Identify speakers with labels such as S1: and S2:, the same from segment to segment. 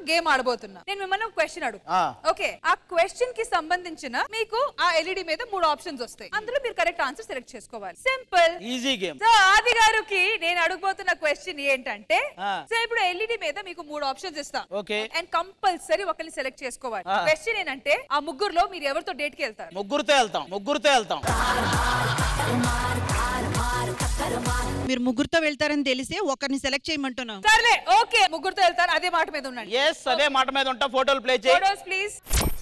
S1: Game ఆడబోతున్నా నేను మిమ్మల్ని ఒక క్వశ్చన్ అడుగు
S2: ఆ.
S1: ఓకే ఆ క్వశ్చన్ కి సంబంధించిన మీకు ఆ ఎల్ఈడి మీద మూడు ఆప్షన్స్ వస్తాయి అందులో మీరు కరెక్ట్ ఆన్సర్ సెలెక్ట్ చేసుకోవాలి simple
S2: easy game
S1: so Aadi గారికి నేను అడగబోతున్న క్వశ్చన్ ఏంటంటే
S2: ఆ.
S1: సో ఇప్పుడు ఎల్ఈడి మీద మీకు మూడు ఆప్షన్స్ ఇస్తా
S2: ఓకే
S1: అండ్ కంపల్సరీ ఒకరిని సెలెక్ట్ చేసుకోవాలి
S2: ఆ.
S1: క్వశ్చన్ ఏంటంటే ఆ ముగ్గురులో మీరు ఎవరితో డేట్ కి వెళ్తారు
S2: ముగ్గురుతో వెళ్తాం ముగ్గురుతో వెళ్తాం
S3: మీరు ముగ్గురుతో వెళ్తారని తెలిసే ఒకరిని సెలెక్ట్ చేయమంటున్నాం
S1: సర్లే ఓకే ముగ్గురుతో వెళ్తారు అదే మాట మీద ఉండండి
S2: ఎస్ అదే మాట మీద ఉంటా ఫోటోలు ప్లే చేయి
S1: ఫోటోస్ ప్లీజ్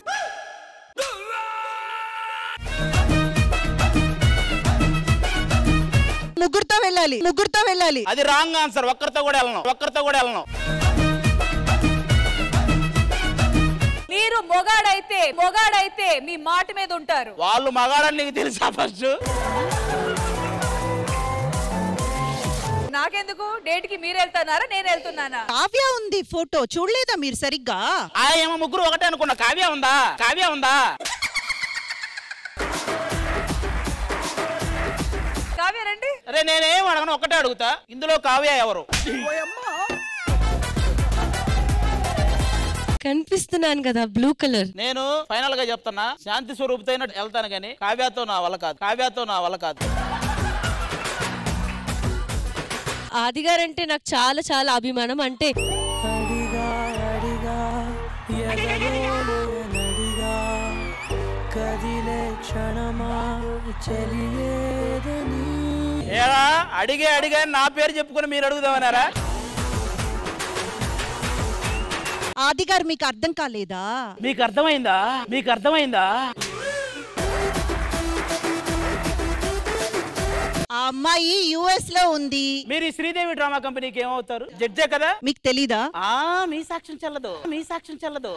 S3: ముగ్గురుతో వెళ్ళాలి ముగ్గురుతో వెళ్ళాలి
S2: అది రాంగ్ ఆన్సర్ ఒక్కరితో కూడా వెళ్ళను ఒక్కరితో కూడా వెళ్ళను
S1: మీరు మొగాడైతే మొగాడైతే మీ మాట మీద ఉంటారు
S2: వాళ్ళు మగాడని నీకు తెలుసా ఫస్ట్
S1: నాకెందుకు డేట్ కి మీరు వెళ్తున్నారా నేను వెళ్తున్నానా
S3: కావ్య ఉంది ఫోటో చూడలేదా మీరు సరిగ్గా
S2: ఆ ఏమో ముగ్గురు ఒకటే అనుకున్నా కావ్య ఉందా కావ్య ఉందా
S1: కావ్య రండి
S2: అరే నేనేం అడగను ఒకటే అడుగుతా ఇందులో కావ్య ఎవరు
S4: కనిపిస్తున్నాను కదా బ్లూ కలర్
S2: నేను ఫైనల్ గా చెప్తున్నా శాంతి స్వరూపుతో వెళ్తాను కానీ కావ్యతో నా వల్ల కాదు కావ్యతో నా వల్ల కాదు
S4: ఆది గారు అంటే నాకు చాలా చాలా అభిమానం అంటే
S5: అడిగా అడిగా ఎగరోడిగా కదిలే క్షణమా చెలియేదని
S2: ఏరా అడిగే అడిగా నా పేరు చెప్పుకొని మీరు అడుగుదామన్నారా
S3: ఆది గారు మీకు అర్థం కాలేదా
S2: మీకు అర్థమైందా మీకు అర్థమైందా
S3: ఆ అమ్మాయి యుఎస్ లో ఉంది
S2: మీరు ఈ శ్రీదేవి డ్రామా కంపెనీకి ఏమవుతారు జడ్జే కదా
S3: మీకు తెలీదా
S2: ఆ మీ సాక్ష్యం చెల్లదు మీ సాక్ష్యం చెల్లదు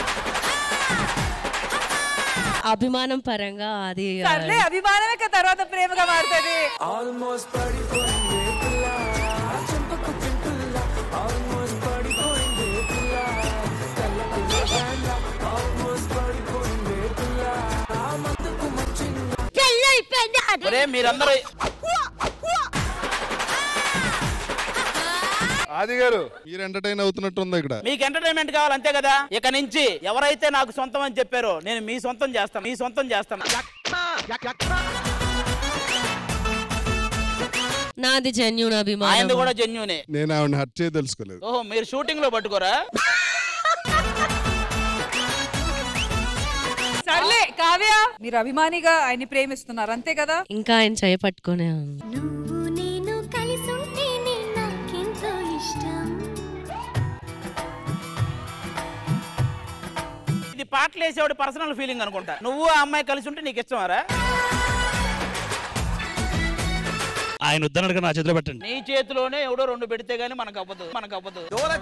S4: అభిమానం పరంగా అది
S1: సర్లే అభిమానమే కదా తర్వాత ప్రేమగా మారుతుంది
S5: ఆల్మోస్ట్ పడిపోయింది పిల్ల చెంపకు పింపుల్ల ఆల్మోస్ట్ పడిపోయింది పిల్ల తెల్ల పిల్ల బ్యాండ్ ఆల్మోస్ట్ పడిపోయింది పిల్ల ఆ మందుకు మంచింది
S2: ఒరే మీరందరూ
S6: ఆది గారు మీరు ఎంటర్టైన్ అవుతున్నట్టుంది ఇక్కడ
S2: మీకు ఎంటర్టైన్మెంట్ కావాలి అంతే కదా ఇక నుంచి ఎవరైతే నాకు సొంతం అని చెప్పారో నేను మీ సొంతం చేస్తాను మీ సొంతం చేస్తాను
S4: నాది జెన్యున్
S2: ఆయనది
S4: అభిమానం
S2: కూడా జెన్యునే
S6: నేను ఆవిడని హర్ట్ చేయ తెలుసుకోలేదు
S2: ఓహో మీరు షూటింగ్ లో పట్టుకోరా
S1: సర్లే కావ్య మీరు అభిమానిగా ఆయన్ని ప్రేమిస్తున్నారు అంతే కదా
S4: ఇంకా ఆయన చేయపట్టుకునే ఉంది
S7: నువ్వు నేను కలిసుంటేనే నాకెంతో ఇష్టం
S2: ఇది పాటలు వేసేవాడి పర్సనల్ ఫీలింగ్ అనుకుంటా నువ్వు ఆ అమ్మాయి కలిసి ఉంటే నీకు ఇష్టమారా
S8: ఆయన వద్దనడుగా నా చేతిలో పెట్టండి
S2: నీ చేతిలోనే ఎవడో రెండు పెడితే గానీ మనకు అవ్వదు మనకు అవ్వదు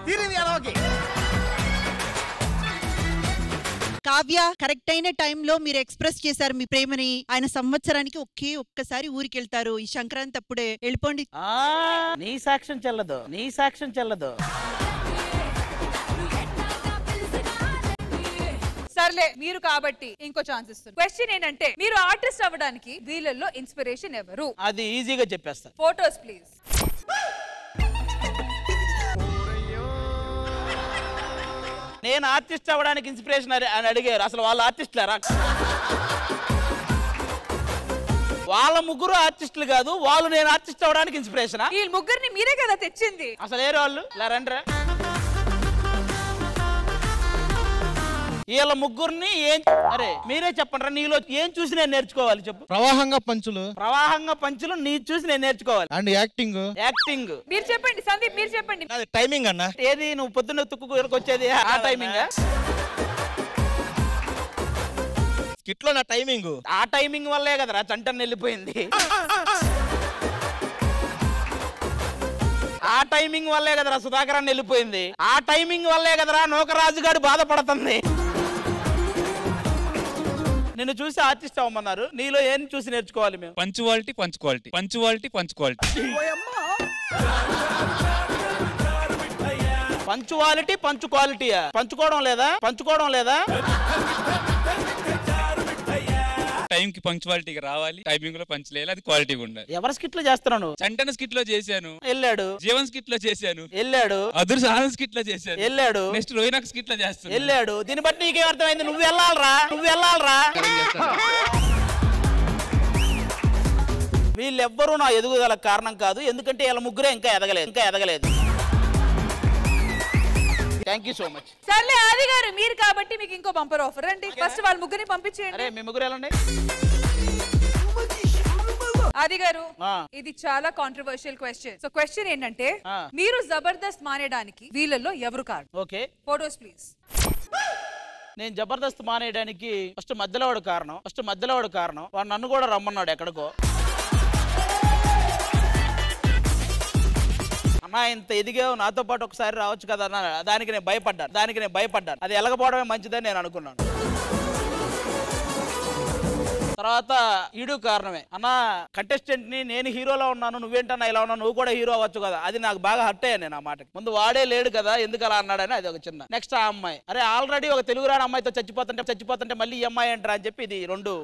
S3: కావ్య కరెక్ట్ అయిన టైంలో మీరు ఎక్స్ప్రెస్ చేశారు మీ ప్రేమని ఆయన సంవత్సరానికి ఒకే ఒక్కసారి ఊరికి వెళ్తారు ఈ సంక్రాంతి అప్పుడే వెళ్ళిపోండి
S2: ఆ నీ సాక్ష్యం చెల్లదు నీ సాక్ష్యం చెల్లదు
S1: సర్లే మీరు కాబట్టి ఇంకో ఛాన్స్ ఇస్తున్నారు క్వశ్చన్ ఏంటంటే మీరు ఆర్టిస్ట్ అవ్వడానికి వీళ్ళల్లో ఇన్స్పిరేషన్ ఎవరు
S2: అది ఈజీగా చెప్పేస్తా
S1: ఫోటోస్ ప్లీజ్
S2: నేను ఆర్టిస్ట్ అవ్వడానికి ఇన్స్పిరేషన్ అని అడిగారు అసలు వాళ్ళు ఆర్టిస్టులారా వాళ్ళ ముగ్గురు ఆర్టిస్టులు కాదు వాళ్ళు నేను ఆర్టిస్ట్ అవ్వడానికి ఇన్స్పిరేషనా
S1: ఈ ముగ్గురిని మీరే కదా తెచ్చింది
S2: అసలు ఏరు వాళ్ళు ఇలా రండిరా వీళ్ళ ముగ్గురిని ఏం అరే మీరే చెప్పండి రా నీలో ఏం చూసి నేను నేర్చుకోవాలి చెప్పు
S8: ప్రవాహంగా పంచులు
S2: ప్రవాహంగా పంచులు నీ చూసి నేను నేర్చుకోవాలి
S8: అండ్ యాక్టింగ్
S2: యాక్టింగ్
S1: మీరు చెప్పండి సందీప్ మీరు చెప్పండి
S8: అది టైమింగ్ అన్న
S2: ఏది నువ్వు పొద్దున్న తుక్కు వచ్చేది ఆ టైమింగ్
S8: స్కిట్ లో నా టైమింగ్
S2: ఆ టైమింగ్ వల్లే కదరా చంటన్ వెళ్ళిపోయింది ఆ టైమింగ్ వల్లే కదరా సుధాకర్ అన్న వెళ్ళిపోయింది ఆ టైమింగ్ వల్లే కదరా నూకరాజు గారు బాధపడుతుంది నిన్ను చూసి ఆర్టిస్ట్ అవ్వమన్నారు నీలో ఏం చూసి నేర్చుకోవాలి మేము
S9: punctuality punctuality punctuality punctuality
S2: punctuality పంచు క్వాలిటీయా పంచుకోవడం లేదా పంచుకోవడం లేదా
S9: టైం కి పంక్చువాలిటీగా రావాలి టైమింగ్ లో పంచలేయాలి అది క్వాలిటీగా ఉండాలి
S2: ఎవరి స్కిట్ లో చేస్తున్నాను
S9: చంటన స్కిట్ లో చేశాను
S2: వెళ్ళాడు
S9: జీవన్ స్కిట్ లో చేశాను
S2: వెళ్ళాడు
S9: అదురు సాహన్ స్కిట్ లో చేశాను
S2: వెళ్ళాడు
S9: నెక్స్ట్ రోహినాక్ స్కిట్ లో చేస్తాను
S2: వెళ్ళాడు దీన్ని బట్టి నీకేం అర్థమైంది నువ్వు వెళ్ళాలరా నువ్వు వెళ్ళాలరా వీళ్ళెవ్వరూ నా ఎదుగుదల కారణం కాదు ఎందుకంటే వీళ్ళ ముగ్గురే ఇంకా ఎదగలేదు ఇంకా ఎదగలేదు థ్యాంక్ యూ సో మచ్
S1: సర్లే ఆది గారు మీరు కాబట్టి మీకు ఇంకో బంపర్ ఆఫర్ అండి ఫస్ట్ వాళ్ళ ముగ్గురిని పంపించేయండి
S2: అరే మీ ముగ్గురు వెళ్ళండి
S1: ఆది గారు
S2: ఆ.
S1: ఇది చాలా కాంట్రవర్షియల్ క్వశ్చన్ సో క్వశ్చన్ ఏంటంటే
S2: ఆ.
S1: మీరు జబర్దస్త్ మానేయడానికి వీళ్ళల్లో ఎవరు కాదు
S2: ఓకే
S1: ఫోటోస్ ప్లీజ్
S2: నేను జబర్దస్త్ మానేయడానికి ఫస్ట్ మధ్యలో వాడు కారణం ఫస్ట్ మధ్యలో వాడు కారణం వాడు నన్ను కూడా రమ్మన్నాడు ఎక్కడికో అమ్మా ఇంత ఎదిగావు నాతో పాటు ఒకసారి రావచ్చు కదా అన్న దానికి నేను భయపడ్డాను దానికి నేను భయపడ్డాను అది ఎలగపోవడమే మంచిదని నేను అనుకున్నాను తర్వాత ఈడు కారణమే అన్న కంటెస్టెంట్ ని నేను హీరోలో ఉన్నాను నువ్వేంటన్నా ఇలా ఉన్నావు నువ్వు కూడా హీరో అవ్వచ్చు కదా అది నాకు బాగా హర్ట్ అయ్యాను నేను ఆ మాటకి ముందు వాడే లేడు కదా ఎందుకు అలా అన్నాడని అది ఒక చిన్న నెక్స్ట్ ఆ అమ్మాయి అరే ఆల్రెడీ ఒక తెలుగు రాని అమ్మాయితో చచ్చిపోతుంటే చచ్చిపోతుంటే మళ్ళీ ఈ అమ్మాయి అంటారా అని చెప్పి ఇది రెండు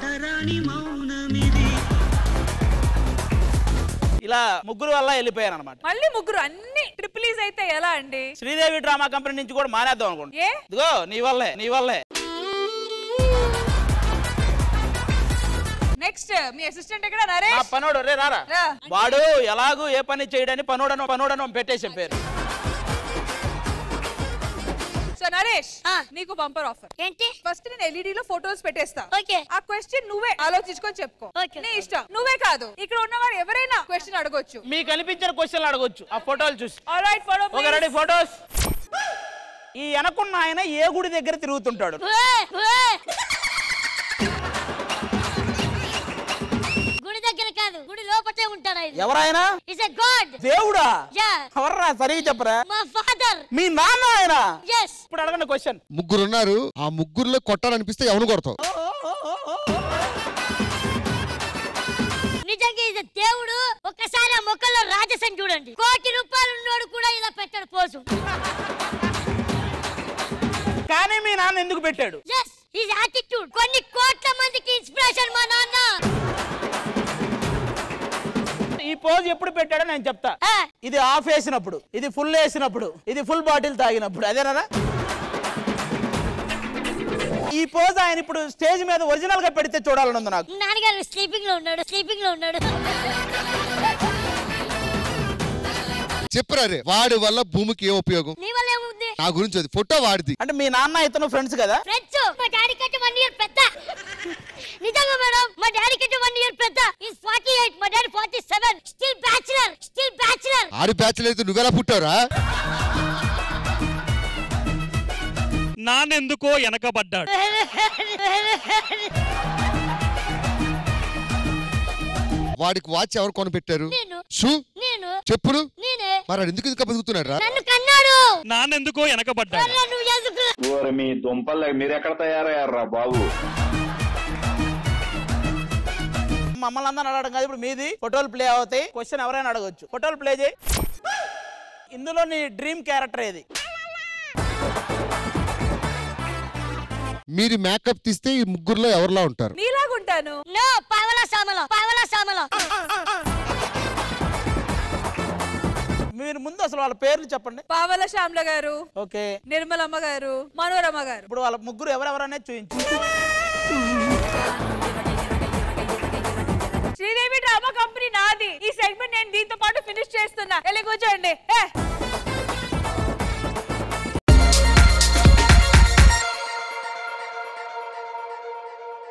S2: ఇలా ముగ్గురు వల్ల వెళ్ళిపోయాను అనమాట
S1: మళ్ళీ ముగ్గురు అన్ని ట్రిపులీస్ అయితే ఎలా అండి
S2: శ్రీదేవి డ్రామా కంపెనీ నుంచి కూడా మానేద్దాం అనుకుంటా
S1: ఏ
S2: ఇదిగో నీ వల్లే నీ వల్లే
S1: నెక్స్ట్ మీ అసిస్టెంట్ ఎక్కడ
S2: ఆ
S1: నరేష్
S2: పనోడు రే రారా
S1: రా.
S2: వాడు ఎలాగూ ఏ పని చేయడని పనోడను పనోడను పెట్టేసే పేరు
S1: సో నరేష్ నీకు బంపర్ ఆఫర్
S7: ఏంటి
S1: ఫస్ట్ నేను ఎల్ఈడి లో ఫోటోస్ పెట్టేస్తా
S7: ఓకే
S1: ఆ క్వశ్చన్ నువ్వే ఆలోచించుకొని చెప్పుకో
S7: Okay.
S1: నీ ఇష్టం నువ్వే కాదు ఇక్కడ ఉన్నవారు ఎవరైనా క్వశ్చన్ అడగొచ్చు
S2: మీకు అనిపించిన క్వశ్చన్లు అడగొచ్చు ఆ ఫోటోలు చూసి
S1: alright photo
S2: okay ready photos ఈ వెనకున్న ఆయన ఏ గుడి దగ్గర తిరుగుతుంటాడు
S7: గుడి దగ్గర కాదు గుడి లోపటే ఉంటాడు ఆయన
S2: ఎవరాయన
S7: ఇస్ ఎ గాడ్
S2: దేవుడా
S7: యా
S2: ఎవర్రా సరిగా చెప్పరా
S7: మా ఫాదర్
S2: మీ నాన్న ఆయన
S7: ఎస్
S2: ఇప్పుడు అడగండి క్వశ్చన్
S6: ముగ్గురు ఉన్నారు ఆ ముగ్గురులో కొట్టాలనిపిస్తే ఎవరు కొడతావు
S7: నిజంగా ఇది దేవుడు ఒక్కసారి ఆ మొక్కల్లో రాజసం చూడండి కోటి రూపాయలు ఉన్నోడు కూడా ఇలా పెట్టాడు పోసు
S2: కానీ మీ నాన్న ఎందుకు పెట్టాడు
S7: ఎస్ హిస్ యాటిట్యూడ్ కొన్ని కోట్ల మందికి ఇన్స్పిరేషన్ మా నాన్న
S2: ఈ పోజ్ ఎప్పుడు పెట్టాడో నేను చెప్తా
S7: ఆ,
S2: ఇది ఆఫ్ వేసినప్పుడు ఇది ఫుల్ వేసినప్పుడు ఇది ఫుల్ బాటిల్ తాగినప్పుడు అదేనా ఈ పోజ్ ఆయన ఇప్పుడు స్టేజ్ మీద ఒరిజినల్ గా పెడితే చూడాలని ఉంది నాకు
S7: నాన్నగారు స్లీపింగ్ లో ఉన్నాడు స్లీపింగ్ లో ఉన్నాడు
S6: చెప్పురా రే వాడి వల్ల భూమికి ఏ ఉపయోగం
S7: నీ వల్ల ఏముంది
S6: నా గురించి అది ఫోటో వాడిది
S2: అంటే మీ నాన్న ఇతను ఫ్రెండ్స్ కదా
S7: ఫ్రెండ్స్ మా డాడీ కంటే వన్ ఇయర్ పెద్ద నిజంగా మేడం మా డాడీ కంటే వన్ ఇయర్ పెద్ద ఈస్ ఫార్టీ ఎయిట్ మా daddy forty seven still bachelor still bachelor
S6: ఆడి బ్యాచ్లు అయితే నువ్వెలా పుట్టావురా
S8: నాన్నెందుకో వెనకబడ్డాడు
S6: వాడికి వాచ్ ఎవరు కొనిపెట్టారు
S7: నేను
S6: షూ
S7: నేను
S6: చెప్పులు
S7: నేనే
S6: మరి వాడు ఎందుకు ఇంకా బతుకుతున్నాడు రా
S7: నన్ను కన్నాడు
S8: నాన్నెందుకో వెనకబడ్డాడు
S7: మరలా నువ్వు ఎందుకు
S10: ఓరి మీ దుంపలు మీరెక్కడ తయారయ్యారా బాబు
S2: మమ్మల్ని అందరం అడగడం కాదు ఇప్పుడు మీది ఫోటోలు ప్లే అవుతాయి క్వశ్చన్ ఎవరైనా అడగవచ్చు ఫోటోలు ప్లే చేయి ఇందులో నీ డ్రీమ్ క్యారెక్టర్ ఏది
S6: మీరు మేకప్ తీస్తే ఈ ముగ్గురులో ఎవరిలా ఉంటారు
S1: నీలాగుంటాను
S7: నో పావలా సామల పావలా సామల
S2: మీరు ముందు అసలు వాళ్ళ పేర్లు చెప్పండి
S1: పావల శ్యామ్ల గారు
S2: ఓకే
S1: నిర్మలమ్మ గారు మనోరమ గారు
S2: ఇప్పుడు వాళ్ళ ముగ్గురు ఎవరెవరనేది చూపించు
S1: శ్రీదేవి డ్రామా కంపెనీ నాది ఈ సెగ్మెంట్ నేను దీంతో పాటు ఫినిష్ చేస్తున్నా వెళ్ళి కూర్చోండి ఏ